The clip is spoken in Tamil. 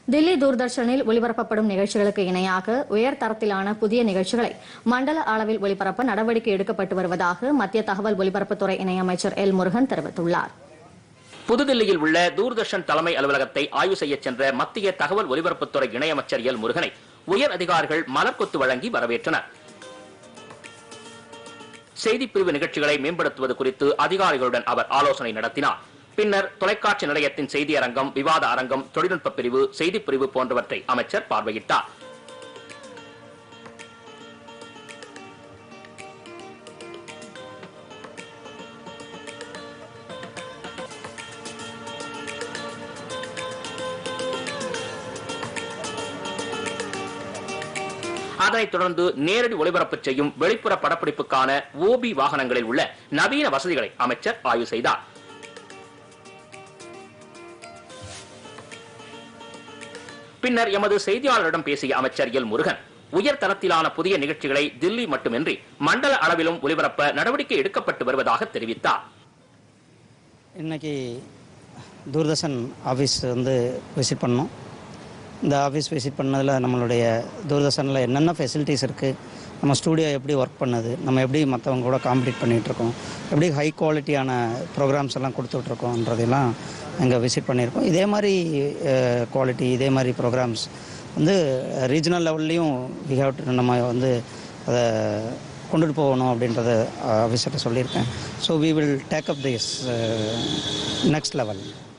தில்லி தூர்தர்ஷனில் ஒளிபரப்பப்படும் நிகழ்ச்சிகளுக்கு இணையாக உயர் தரத்திலான புதிய நிகழ்ச்சிகளை மண்டல அளவில் ஒளிபரப்ப நடவடிக்கை எடுக்கப்பட்டு வருவதாக மத்திய தகவல் ஒலிபரப்புத்துறை இணையமைச்சர் எல் முருகன் தெரிவித்துள்ளார் புதுதில்லியில் உள்ள தூர்தர்ஷன் தலைமை அலுவலகத்தை ஆய்வு செய்ய சென்ற மத்திய தகவல் ஒலிபரப்புத்துறை இணையமைச்சர் எல் முருகனை உயர் அதிகாரிகள் மலர்கொத்து வழங்கி வரவேற்றனர் செய்திப்பிரிவு நிகழ்ச்சிகளை மேம்படுத்துவது குறித்து அதிகாரிகளுடன் அவர் ஆலோசனை நடத்தினார் பின்னர் தொலைக்காட்சி நிலையத்தின் செய்தி அரங்கம் விவாத அரங்கம் தொழில்நுட்ப பிரிவு செய்திப் பிரிவு போன்றவற்றை அமைச்சர் பார்வையிட்டார் அதனைத் தொடர்ந்து நேரடி ஒளிபரப்பு செய்யும் வெளிப்புற படப்பிடிப்புக்கான ஓபி வாகனங்களில் உள்ள நவீன வசதிகளை அமைச்சர் ஆய்வு செய்தார் பின்னர் எமது செய்தியாளரிடம் பேசிய அமைச்சர் எல் முருகன் உயர் தரத்திலான புதிய நிகழ்ச்சிகளை தில்லி மட்டுமின்றி மண்டல அளவிலும் ஒலிபரப்ப நடவடிக்கை எடுக்கப்பட்டு வருவதாக தெரிவித்தார் இன்னைக்கு தூர்தர்ஷன் ஆஃபீஸ் வந்து விசிட் பண்ணோம் இந்த ஆஃபீஸ் விசிட் பண்ணதில் நம்மளுடைய தூர்தர்ஷனில் என்னென்ன ஃபெசிலிட்டிஸ் இருக்குது நம்ம ஸ்டூடியோ எப்படி ஒர்க் பண்ணுது நம்ம எப்படி மற்றவங்க கூட காம்படிட் பண்ணிகிட்ருக்கோம் எப்படி ஹை குவாலிட்டியான ப்ரோக்ராம்ஸ் எல்லாம் கொடுத்துட்ருக்கோன்றதெல்லாம் இங்கே விசிட் பண்ணியிருக்கோம் இதே மாதிரி குவாலிட்டி இதே மாதிரி ப்ரோக்ராம்ஸ் வந்து ரீஜனல் லெவல்லையும் வி ஹேவ் நம்ம வந்து அதை கொண்டுட்டு போகணும் அப்படின்றத ஆஃபீஸர்கிட்ட சொல்லியிருக்கேன் so we will take up this next level